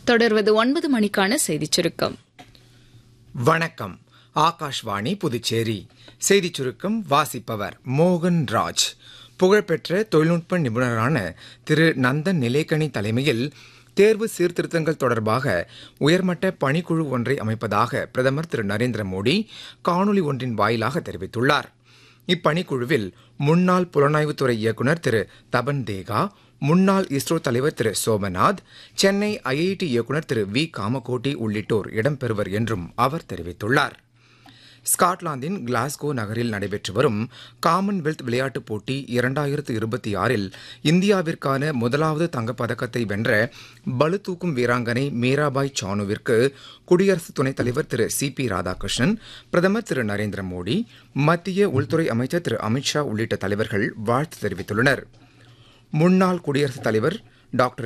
தொடர்வது ஒன்பது மணிக்கான செய்திச் சுருக்கம் வணக்கம் ஆகாஷ்வாணி புதுச்சேரி செய்திச் சுருக்கம் வாசிப்பவர் மோகன் ராஜ் புகழ்பெற்ற தொழில்நுட்ப நிபுணரான திரு நந்தன் நிலேக்கணி தலைமையில் தேர்வு சீர்திருத்தங்கள் தொடர்பாக உயர்மட்ட பணிக்குழு ஒன்றை அமைப்பதாக பிரதமர் திரு நரேந்திர மோடி காணொலி ஒன்றின் வாயிலாக தெரிவித்துள்ளார் இப்பணிக்குழுவில் முன்னாள் புலனாய்வுத்துறை இயக்குநர் திரு தபன் தேகா முன்னாள் இஸ்ரோ தலைவர் திரு சோமநாத் சென்னை ஐஐடி இயக்குநர் திரு வி காமகோட்டி உள்ளிட்டோர் இடம்பெறுவர் என்றும் அவர் தெரிவித்துள்ளார் ஸ்காட்லாந்தின் கிளாஸ்கோ நகரில் நடைபெற்று வரும் காமன்வெல்த் விளையாட்டுப் போட்டி இரண்டாயிரத்து இருபத்தி ஆறில் இந்தியாவிற்கான முதலாவது தங்கப்பதக்கத்தை வென்ற பளுதூக்கும் வீராங்கனை மீராபாய் சானுவிற்கு குடியரசு துணைத் தலைவர் திரு சி பி ராதாகிருஷ்ணன் பிரதமர் திரு நரேந்திர மோடி மத்திய உள்துறை அமைச்சர் திரு அமித்ஷா உள்ளிட்ட தலைவர்கள் வாழ்த்து தெரிவித்துள்ளனர் முன்னாள் குடியரசுத் தலைவர் டாக்டர்